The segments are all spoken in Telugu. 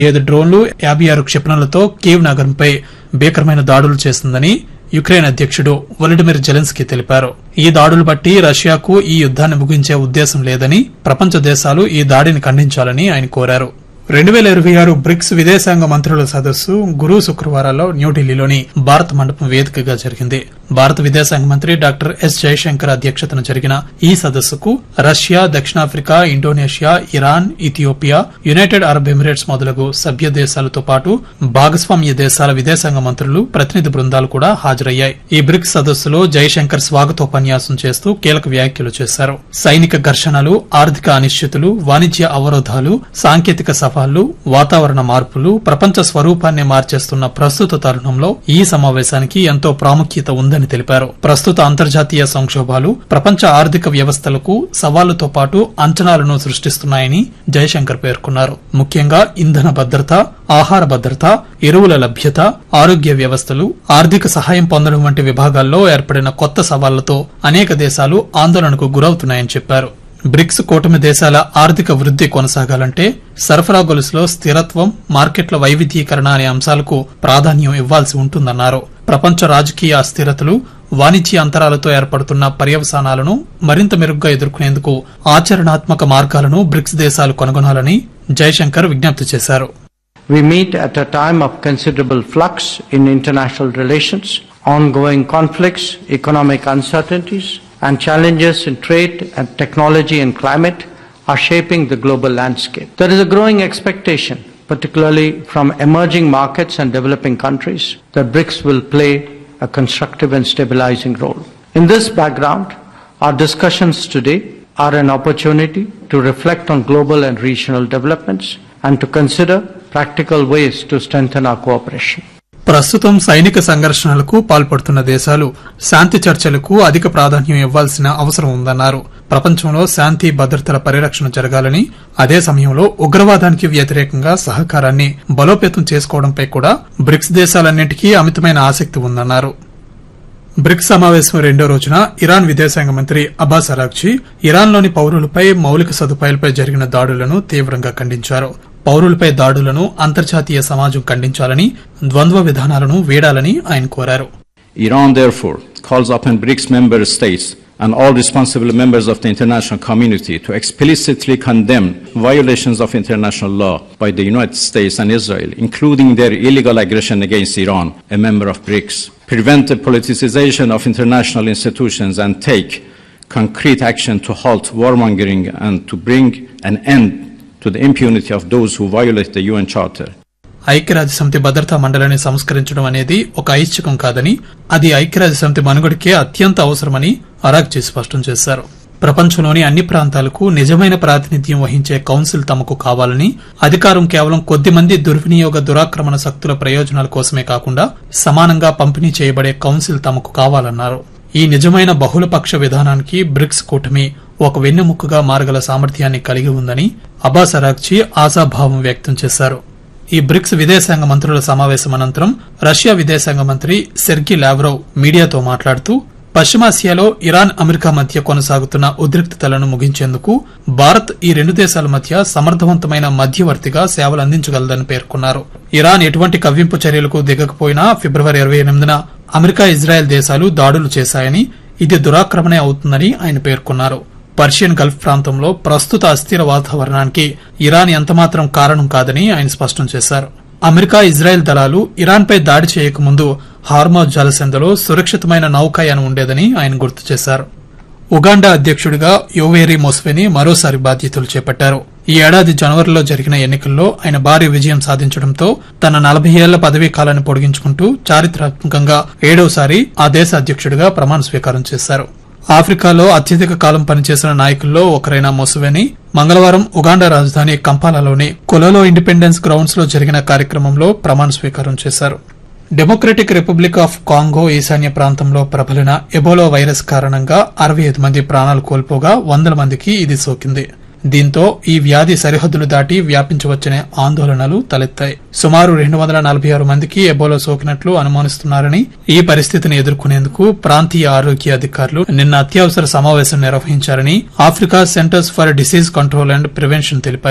ఏడు డ్రోన్లు యాభై ఆరు క్షిపణులతో కీవ్ నగరంపై భీకరమైన దాడులు చేసిందని యుక్రెయిన్ అధ్యక్షుడు వొలిడిమిర్ జెలెన్స్కీ తెలిపారు ఈ దాడులు బట్టి రష్యాకు ఈ యుద్దాన్ని ముగించే ఉద్దేశం లేదని ప్రపంచ దేశాలు ఈ దాడిని ఖండించాలని ఆయన కోరారు రెండు వేల ఇరవై ఆరు బ్రిక్స్ విదేశాంగ మంత్రుల సదస్సు గురు శుక్రవారాల్లో న్యూఢిల్లీలోని భారత మండపం వేదికగా జరిగింది భారత విదేశాంగ మంత్రి డాక్టర్ ఎస్ జయశంకర్ అధ్యక్షతన జరిగిన ఈ సదస్సుకు రష్యా దక్షిణాఫ్రికా Indonesia Iran Ethiopia United Arab Emirates మొదలగు సభ్య దేశాలతో పాటు భాగస్వామ్య దేశాల విదేశాంగ మంత్రులు ప్రతినిధి బృందాలు కూడా హాజరయ్యాయి ఈ బ్రిక్స్ సదస్సులో జయశంకర్ స్వాగతోపన్యాసం చేస్తూ కీలక వ్యాఖ్యలు చేశారు సైనిక ఘర్షణలు ఆర్థిక అనిశ్చితులు వాణిజ్య అవరోధాలు సాంకేతిక సవాళ్లు వాతావరణ మార్పులు ప్రపంచ స్వరూపాన్ని మార్చేస్తున్న ప్రస్తుత తరుణంలో ఈ సమావేశానికి ఎంతో ప్రాముఖ్యత ఉందని తెలిపారు ప్రస్తుత అంతర్జాతీయ సంక్షోభాలు ప్రపంచ ఆర్థిక వ్యవస్థలకు సవాళ్లతో పాటు అంచనాలను సృష్టిస్తున్నాయని జయశంకర్ పేర్కొన్నారు ముఖ్యంగా ఇంధన భద్రత ఆహార భద్రత ఎరువుల లభ్యత ఆరోగ్య వ్యవస్థలు ఆర్థిక సహాయం పొందడం వంటి విభాగాల్లో ఏర్పడిన కొత్త సవాళ్లతో అనేక దేశాలు ఆందోళనకు గురవుతున్నాయని చెప్పారు బ్రిక్స్ కూటమి దేశాల ఆర్థిక వృద్ది కొనసాగాలంటే సరఫరా గొలుసులో స్థిరత్వం మార్కెట్ల వైవిధ్యీకరణ అనే అంశాలకు ప్రాధాన్యం ఇవ్వాల్సి ఉంటుందన్నారు ప్రపంచ రాజకీయ అస్థిరతలు వాణిజ్య అంతరాలతో ఏర్పడుతున్న పర్యవసానాలను మరింత మెరుగ్గా ఎదుర్కొనేందుకు ఆచరణాత్మక మార్గాలను బ్రిక్స్ దేశాలు కనుగొనాలని జయశంకర్ విజ్ఞప్తి చేశారు We meet at a time of considerable flux in international relations, ongoing conflicts, economic uncertainties, and challenges in trade and technology and climate are shaping the global landscape. There is a growing expectation, particularly from emerging markets and developing countries, that BRICS will play a constructive and stabilizing role. In this background, our discussions today are an opportunity to reflect on global and regional developments and to consider practical ways to strengthen our cooperation. ప్రస్తుతం సైనిక సంఘర్షణలకు పాల్పడుతున్న దేశాలు శాంతి చర్చలకు అధిక ప్రాధాన్యం ఇవ్వాల్సిన అవసరం ఉందన్నారు ప్రపంచంలో శాంతి భద్రతల పరిరక్షణ జరగాలని అదే సమయంలో ఉగ్రవాదానికి వ్యతిరేకంగా సహకారాన్ని బలోపేతం చేసుకోవడంపై కూడా బ్రిక్స్ దేశాలన్నింటికీ అమితమైన ఆసక్తి ఉందన్నారు బ్రిక్స్ సమావేశం రెండో రోజున ఇరాన్ విదేశాంగ మంత్రి అబ్బాస్ అరాగ్జీ ఇరాన్లోని పౌరులపై మౌలిక సదుపాయాలపై జరిగిన దాడులను తీవ్రంగా ఖండించారు పౌరులపై దాడులను అంతర్జాతీయ సమాజం ఖండించాలని ద్వంద్వ విధానాలను వీడాలని ఆయన కోరారు Iran, therefore, calls upon BRICS member states and all responsible members of the international community to explicitly condemn violations of international law by the United States and Israel, including their illegal aggression against Iran, a member of BRICS, prevent the politicization of international institutions, and take concrete action to halt warmongering and to bring an end to the impunity of those who violate the UN Charter. ఐక్యరాజ్య సమితి భద్రతా మండలిని సంస్కరించడం అనేది ఒక ఐచ్ఛికం కాదని అది ఐక్యరాజ్య సమితి మనుగడకే అత్యంత అవసరమని అరాగ్జీ స్పష్టం చేశారు ప్రపంచంలోని అన్ని ప్రాంతాలకు నిజమైన ప్రాతినిధ్యం వహించే కౌన్సిల్ తమకు కావాలని అధికారం కేవలం కొద్ది మంది దుర్వినియోగ దురాక్రమణ శక్తుల ప్రయోజనాల కోసమే కాకుండా సమానంగా పంపిణీ చేయబడే కౌన్సిల్ తమకు కావాలన్నారు ఈ నిజమైన బహుళపక్ష విధానానికి బ్రిక్స్ కూటమి ఒక వెన్నెముకగా మారగల సామర్థ్యాన్ని కలిగి ఉందని అబ్బాస్ అరాగ్జీ ఆశాభావం వ్యక్తం చేశారు ఈ బ్రిక్స్ విదేశాంగ మంత్రుల సమావేశం అనంతరం రష్యా విదేశాంగ మంత్రి సెర్గి లావ్రోవ్ మీడియాతో మాట్లాడుతూ పశ్చిమాసియాలో ఇరాన్ అమెరికా మధ్య కొనసాగుతున్న ఉద్రిక్తతలను ముగించేందుకు భారత్ ఈ రెండు దేశాల మధ్య సమర్థవంతమైన మధ్యవర్తిగా సేవలు అందించగలదని పేర్కొన్నారు ఇరాన్ ఎటువంటి కవ్వింపు చర్యలకు దిగకపోయినా ఫిబ్రవరి ఇరవై ఎనిమిదిన అమెరికా ఇజ్రాయెల్ దేశాలు దాడులు చేశాయని ఇది దురాక్రమణే అవుతుందని ఆయన పేర్కొన్నారు పర్షియన్ గల్ఫ్ ప్రాంతంలో ప్రస్తుత అస్థిర వాతావరణానికి ఇరాన్ ఎంతమాత్రం కారణం కాదని ఆయన స్పష్టం చేశారు అమెరికా ఇజ్రాయెల్ దళాలు ఇరాన్పై దాడి చేయకముందు హార్మోజ్ జలసంధిలో సురక్షితమైన నౌకాయానం ఉండేదని ఆయన గుర్తు చేశారు ఉగాండా అధ్యక్షుడిగా యోవేరి మొస్వెని మరోసారి బాధ్యతలు చేపట్టారు ఈ ఏడాది జనవరిలో జరిగిన ఎన్నికల్లో ఆయన భారీ విజయం సాధించడంతో తన నలభై ఏళ్ల పదవీ కాలాన్ని పొడిగించుకుంటూ చారిత్రాత్మకంగా ఏడవసారి ఆ దేశ అధ్యక్షుడిగా ప్రమాణ స్వీకారం చేశారు ఆఫ్రికాలో అత్యధిక కాలం పనిచేసిన నాయకుల్లో ఒకరైన మొసువెని మంగళవారం ఉగాండా రాజధాని కంపాలాలోని కొలలో ఇండిపెండెన్స్ గ్రౌండ్స్ లో జరిగిన కార్యక్రమంలో ప్రమాణ స్వీకారం చేశారు డెమోక్రటిక్ రిపబ్లిక్ ఆఫ్ కాంగో ఈశాన్య ప్రాంతంలో ప్రబలిన ఎబోలో వైరస్ కారణంగా అరవై ఐదు మంది ప్రాణాలు కోల్పోగా వందల మందికి ఇది సోకింది దీంతో ఈ వ్యాధి సరిహద్దులు దాటి వ్యాపించవచ్చనే ఆందోళనలు తలెత్తాయి సుమారు రెండు వందల నలభై ఆరు మందికి ఎబోలా సోకినట్లు అనుమానిస్తున్నారని ఈ పరిస్థితిని ఎదుర్కొనేందుకు ప్రాంతీయ ఆరోగ్య అధికారులు నిన్న అత్యవసర సమావేశం నిర్వహించారని Africa centres for disease control and prevention తెలిపాయి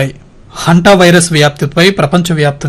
హంటా వైరస్ వ్యాప్తిపై ప్రపంచవ్యాప్తంగా